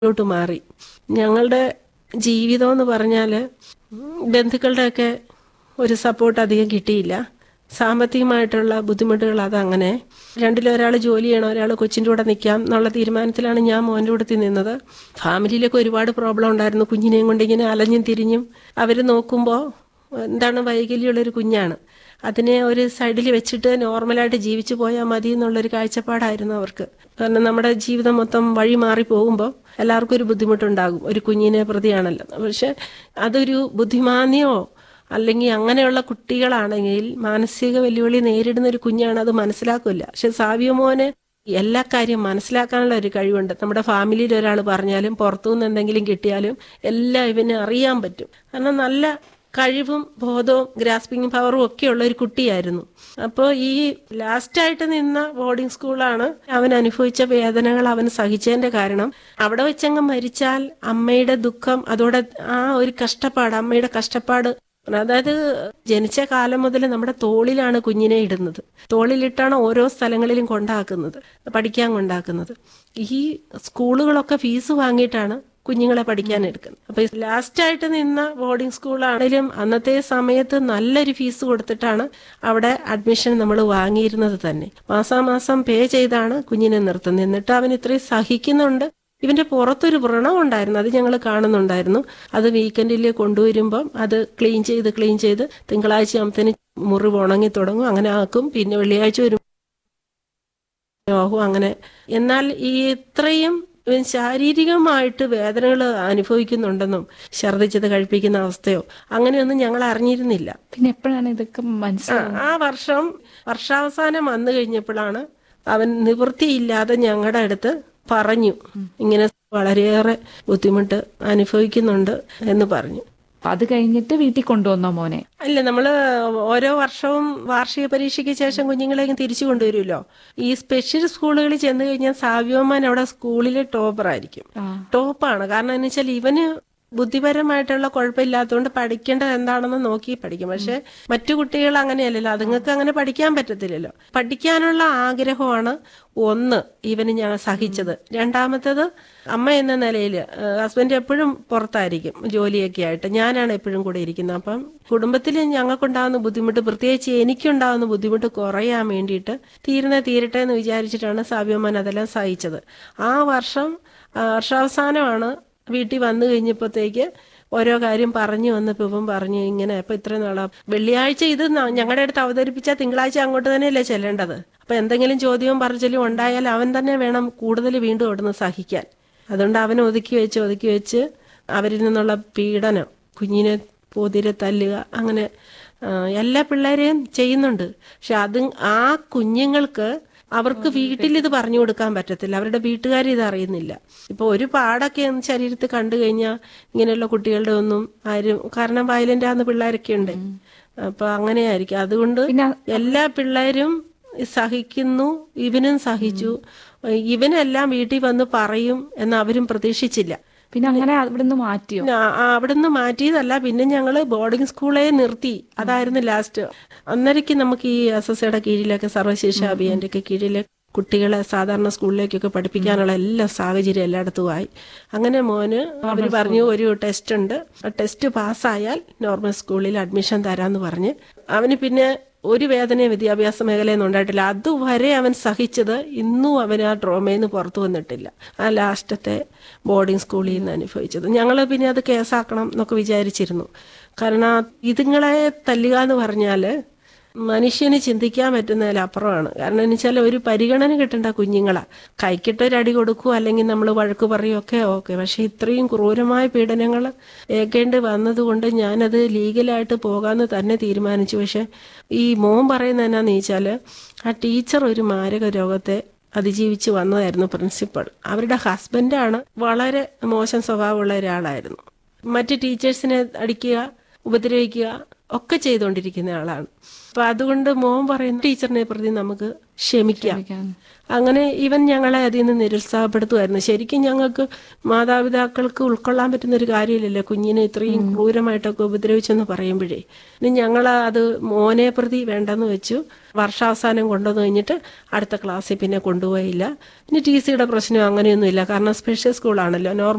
ോട്ട് മാറി ഞങ്ങളുടെ ജീവിതം എന്ന് പറഞ്ഞാൽ ബന്ധുക്കളുടെയൊക്കെ ഒരു സപ്പോർട്ട് അധികം കിട്ടിയില്ല സാമ്പത്തികമായിട്ടുള്ള ബുദ്ധിമുട്ടുകൾ അതങ്ങനെ രണ്ടിലൊരാൾ ജോലി ചെയ്യണം ഒരാൾ കൊച്ചിൻ്റെ കൂടെ നിൽക്കാം എന്നുള്ള തീരുമാനത്തിലാണ് ഞാൻ മോൻ്റെ കൂടെ നിന്നത് ഫാമിലിയിലൊക്കെ ഒരുപാട് പ്രോബ്ലം ഉണ്ടായിരുന്നു കുഞ്ഞിനെയും കൊണ്ട് ഇങ്ങനെ അലഞ്ഞും തിരിഞ്ഞും അവർ നോക്കുമ്പോൾ എന്താണ് വൈകല്യമുള്ളൊരു കുഞ്ഞാണ് അതിനെ ഒരു സൈഡിൽ വെച്ചിട്ട് നോർമലായിട്ട് ജീവിച്ചു പോയാൽ മതി എന്നുള്ളൊരു കാഴ്ചപ്പാടായിരുന്നു അവർക്ക് കാരണം നമ്മുടെ ജീവിതം മൊത്തം വഴി മാറി പോകുമ്പോൾ എല്ലാവർക്കും ഒരു ബുദ്ധിമുട്ടുണ്ടാകും ഒരു കുഞ്ഞിനെ പ്രതിയാണല്ലോ പക്ഷെ അതൊരു ബുദ്ധിമാന്യമോ അല്ലെങ്കിൽ അങ്ങനെയുള്ള കുട്ടികളാണെങ്കിൽ മാനസിക വെല്ലുവിളി നേരിടുന്ന ഒരു കുഞ്ഞാണ് അത് മനസ്സിലാക്കില്ല പക്ഷെ സാവിയോ മോന് എല്ലാ കാര്യം മനസ്സിലാക്കാനുള്ള ഒരു കഴിവുണ്ട് നമ്മുടെ ഫാമിലിയിൽ ഒരാൾ പറഞ്ഞാലും പുറത്തുനിന്ന് എന്തെങ്കിലും കിട്ടിയാലും എല്ലാം ഇവന് അറിയാൻ പറ്റും കാരണം നല്ല കഴിവും ബോധവും ഗ്രാസ്പിംഗ് പവറും ഒക്കെ ഉള്ള ഒരു കുട്ടിയായിരുന്നു അപ്പോൾ ഈ ലാസ്റ്റായിട്ട് നിന്ന ബോർഡിംഗ് സ്കൂളാണ് അവൻ അനുഭവിച്ച വേദനകൾ അവൻ സഹിച്ചതിന്റെ കാരണം അവിടെ വെച്ചങ്ങ് മരിച്ചാൽ അമ്മയുടെ ദുഃഖം അതോടെ ആ ഒരു കഷ്ടപ്പാട് അമ്മയുടെ കഷ്ടപ്പാട് അതായത് ജനിച്ച കാലം മുതൽ നമ്മുടെ തോളിലാണ് കുഞ്ഞിനെ ഇടുന്നത് തോളിലിട്ടാണ് ഓരോ സ്ഥലങ്ങളിലും കൊണ്ടാക്കുന്നത് പഠിക്കാൻ കൊണ്ടാക്കുന്നത് ഈ സ്കൂളുകളൊക്കെ ഫീസ് വാങ്ങിയിട്ടാണ് കുഞ്ഞുങ്ങളെ പഠിക്കാൻ എടുക്കുന്നത് അപ്പൊ ലാസ്റ്റ് ആയിട്ട് നിന്ന ബോർഡിംഗ് സ്കൂളാണെങ്കിലും അന്നത്തെ സമയത്ത് നല്ലൊരു ഫീസ് കൊടുത്തിട്ടാണ് അവിടെ അഡ്മിഷൻ നമ്മൾ വാങ്ങിയിരുന്നത് തന്നെ മാസാമാസം പേ ചെയ്താണ് കുഞ്ഞിനെ നിർത്തുന്നത് എന്നിട്ട് അവൻ ഇത്രയും സഹിക്കുന്നുണ്ട് ഇവന്റെ പുറത്തൊരു വ്രണം ഉണ്ടായിരുന്നു അത് ഞങ്ങൾ കാണുന്നുണ്ടായിരുന്നു അത് വീക്കെൻഡിൽ കൊണ്ടുവരുമ്പം അത് ക്ലീൻ ചെയ്ത് ക്ലീൻ ചെയ്ത് തിങ്കളാഴ്ച ആകുമ്പത്തേന് മുറിവ് ഉണങ്ങി തുടങ്ങും അങ്ങനെ ആക്കും പിന്നെ വെള്ളിയാഴ്ച വരും ആകും അങ്ങനെ എന്നാൽ ഈ ഇത്രയും ഇവൻ ശാരീരികമായിട്ട് വേദനകൾ അനുഭവിക്കുന്നുണ്ടെന്നും ഛർദ്ദിച്ചത് കഴിപ്പിക്കുന്ന അവസ്ഥയോ അങ്ങനെയൊന്നും ഞങ്ങൾ അറിഞ്ഞിരുന്നില്ല പിന്നെ എപ്പോഴാണ് ഇതൊക്കെ ആ, മനസ്സിലാവുന്നത് ആ വർഷം വർഷാവസാനം വന്നു കഴിഞ്ഞപ്പോഴാണ് അവൻ നിവൃത്തിയില്ലാതെ ഞങ്ങളുടെ അടുത്ത് പറഞ്ഞു ഇങ്ങനെ വളരെയേറെ ബുദ്ധിമുട്ട് അനുഭവിക്കുന്നുണ്ട് എന്ന് പറഞ്ഞു അത് കഴിഞ്ഞിട്ട് വീട്ടിൽ കൊണ്ടുവന്നോ മോനെ അല്ല നമ്മള് ഓരോ വർഷവും വാർഷിക പരീക്ഷയ്ക്ക് ശേഷം കുഞ്ഞുങ്ങളെ ഇങ്ങ് തിരിച്ചു കൊണ്ടുവരുമല്ലോ ഈ സ്പെഷ്യൽ സ്കൂളുകളിൽ ചെന്ന് കഴിഞ്ഞാൽ സാവ്യോമാൻ അവിടെ സ്കൂളിൽ ടോപ്പർ ആയിരിക്കും ആ ടോപ്പാണ് കാരണം എന്ന് വെച്ചാൽ ഇവന് ബുദ്ധിപരമായിട്ടുള്ള കുഴപ്പമില്ലാത്തതുകൊണ്ട് പഠിക്കേണ്ടത് എന്താണെന്ന് നോക്കി പഠിക്കും പക്ഷെ മറ്റു കുട്ടികൾ അങ്ങനെയല്ലല്ലോ അതുങ്ങൾക്ക് അങ്ങനെ പഠിക്കാൻ പറ്റത്തില്ലല്ലോ പഠിക്കാനുള്ള ആഗ്രഹമാണ് ഒന്ന് ഇവന് ഞാൻ സഹിച്ചത് രണ്ടാമത്തേത് അമ്മ എന്ന നിലയിൽ ഹസ്ബൻഡ് എപ്പോഴും പുറത്തായിരിക്കും ജോലിയൊക്കെ ആയിട്ട് ഞാനാണ് എപ്പോഴും കൂടെ ഇരിക്കുന്നത് അപ്പം കുടുംബത്തിൽ ഞങ്ങൾക്കുണ്ടാകുന്ന ബുദ്ധിമുട്ട് പ്രത്യേകിച്ച് എനിക്കുണ്ടാകുന്ന ബുദ്ധിമുട്ട് കുറയാൻ വേണ്ടിയിട്ട് തീരുന്ന തീരട്ടെ എന്ന് വിചാരിച്ചിട്ടാണ് സാവ്യമാൻ അതെല്ലാം സഹിച്ചത് ആ വർഷം ആ, വർഷാവസാനമാണ് വീട്ടിൽ വന്നു കഴിഞ്ഞപ്പോഴത്തേക്ക് ഓരോ കാര്യം പറഞ്ഞു വന്നപ്പോൾ ഇവൻ പറഞ്ഞു ഇങ്ങനെ അപ്പൊ ഇത്ര നാളാ വെള്ളിയാഴ്ച ഇത് ന- ഞങ്ങളുടെ അടുത്ത് അവതരിപ്പിച്ചാൽ തിങ്കളാഴ്ച അങ്ങോട്ട് തന്നെയല്ലേ ചെല്ലേണ്ടത് അപ്പൊ എന്തെങ്കിലും ചോദ്യവും പറച്ചിലും ഉണ്ടായാൽ അവൻ തന്നെ വേണം കൂടുതൽ വീണ്ടും അവിടുന്ന് സഹിക്കാൻ അതുകൊണ്ട് അവൻ ഒതുക്കി വെച്ച് ഒതുക്കി വെച്ച് അവരിൽ നിന്നുള്ള പീഡനം കുഞ്ഞിനെ പോതിരെ തല്ലുക അങ്ങനെ ആ, എല്ലാ പിള്ളേരെയും ചെയ്യുന്നുണ്ട് പക്ഷെ അത് ആ കുഞ്ഞുങ്ങൾക്ക് അവർക്ക് വീട്ടിൽ ഇത് പറഞ്ഞു കൊടുക്കാൻ പറ്റത്തില്ല അവരുടെ വീട്ടുകാർ ഇത് അറിയുന്നില്ല ഇപ്പൊ ഒരു പാടൊക്കെ ഒന്ന് ശരീരത്തിൽ കണ്ടു കഴിഞ്ഞാൽ ഇങ്ങനെയുള്ള കുട്ടികളുടെ ഒന്നും ആരും കാരണം വയലന്റ് ആകുന്ന പിള്ളേരൊക്കെ ഉണ്ട് അപ്പൊ അങ്ങനെയായിരിക്കും അതുകൊണ്ട് പിന്നെ എല്ലാ പിള്ളേരും സഹിക്കുന്നു ഇവനും സഹിച്ചു ഇവനെല്ലാം വീട്ടിൽ വന്ന് പറയും എന്ന് അവരും പ്രതീക്ഷിച്ചില്ല പിന്നെ അങ്ങനെ അവിടുന്ന് മാറ്റിയോ പിന്നെ ആ- ആ അവിടുന്ന് മാറ്റിയതല്ല പിന്നെ ഞങ്ങള് ബോർഡിംഗ് സ്കൂളെ നിർത്തി അതായിരുന്നു ലാസ്റ്റ് അന്നേരക്ക് നമുക്ക് ഈ എസ് എസ് സിയുടെ കീഴിലൊക്കെ സർവശിക്ഷ അഭിയാന്റെ ഒക്കെ കീഴില് കുട്ടികളെ സാധാരണ സ്കൂളിലേക്കൊക്കെ പഠിപ്പിക്കാനുള്ള എല്ലാ സാഹചര്യം എല്ലായിടത്തും ആയി അങ്ങനെ മോന് അവർ പറഞ്ഞു ഒരു ടെസ്റ്റ് ഉണ്ട് ആ ടെസ്റ്റ് പാസ്സായാൽ നോർമൽ സ്കൂളിൽ അഡ്മിഷൻ തരാന്ന് പറഞ്ഞ് അവന് പിന്നെ ഒരു വേദനയും വിദ്യാഭ്യാസ മേഖലയിൽ നിന്ന് ഉണ്ടായിട്ടില്ല അതുവരെ അവൻ സഹിച്ചത് ഇന്നും അവൻ ആ ട്രോമയിൽ നിന്ന് പുറത്തു വന്നിട്ടില്ല ആ ലാസ്റ്റത്തെ ബോർഡിംഗ് സ്കൂളിൽ നിന്ന് അനുഭവിച്ചത് ഞങ്ങൾ പിന്നെ അത് കേസാക്കണം എന്നൊക്കെ വിചാരിച്ചിരുന്നു കാരണം ഇതുങ്ങളെ തല്ലുക എന്ന് പറഞ്ഞാൽ മനുഷ്യന് ചിന്തിക്കാൻ പറ്റുന്നതിലപ്പുറമാണ് കാരണം എന്ന് വെച്ചാൽ ഒരു പരിഗണന കിട്ടേണ്ട കുഞ്ഞുങ്ങളാ കൈക്കിട്ടൊരു അടി കൊടുക്കുക അല്ലെങ്കിൽ നമ്മൾ വഴക്ക് പറയുകയൊക്കെ ഓക്കെ പക്ഷെ ഇത്രയും ക്രൂരമായ പീഡനങ്ങൾ ഏൽക്കേണ്ടി വന്നതുകൊണ്ട് ഞാനത് ലീഗലായിട്ട് പോകാമെന്ന് തന്നെ തീരുമാനിച്ചു പക്ഷെ ഈ മോൻ പറയുന്നത് എന്നാന്ന് വെച്ചാൽ ആ ടീച്ചർ ഒരു മാരക രോഗത്തെ അതിജീവിച്ച് വന്നതായിരുന്നു പ്രിൻസിപ്പൾ അവരുടെ ഹസ്ബൻഡാണ് വളരെ മോശം സ്വഭാവമുള്ള ഒരാളായിരുന്നു മറ്റ് ടീച്ചേഴ്സിനെ അടിക്കുക ഉപദ്രവിക്കുക ഒക്കെ ചെയ്തുകൊണ്ടിരിക്കുന്ന ആളാണ് അപ്പൊ അതുകൊണ്ട് മോൻ പറയുന്ന ടീച്ചറിനെ പ്രതി നമുക്ക് ക്ഷമിക്കാം അങ്ങനെ ഇവൻ ഞങ്ങളെ അതിൽ നിന്ന് നിരുത്സാഹപ്പെടുത്തുമായിരുന്നു ശരിക്കും ഞങ്ങൾക്ക് മാതാപിതാക്കൾക്ക് ഉൾക്കൊള്ളാൻ പറ്റുന്ന ഒരു കാര്യമില്ലല്ലോ കുഞ്ഞിനെ ഇത്രയും ക്രൂരമായിട്ടൊക്കെ ഉപദ്രവിച്ചെന്ന് പറയുമ്പോഴേ ഇനി ഞങ്ങൾ അത് മോനെ പ്രതി വേണ്ടെന്ന് വെച്ചു വർഷാവസാനം കൊണ്ടുവന്ന് കഴിഞ്ഞിട്ട് അടുത്ത ക്ലാസ്സിൽ പിന്നെ കൊണ്ടുപോയില്ല പിന്നെ ടി സിയുടെ പ്രശ്നം അങ്ങനെയൊന്നുമില്ല കാരണം സ്പെഷ്യൽ സ്കൂളാണല്ലോ നോർമൽ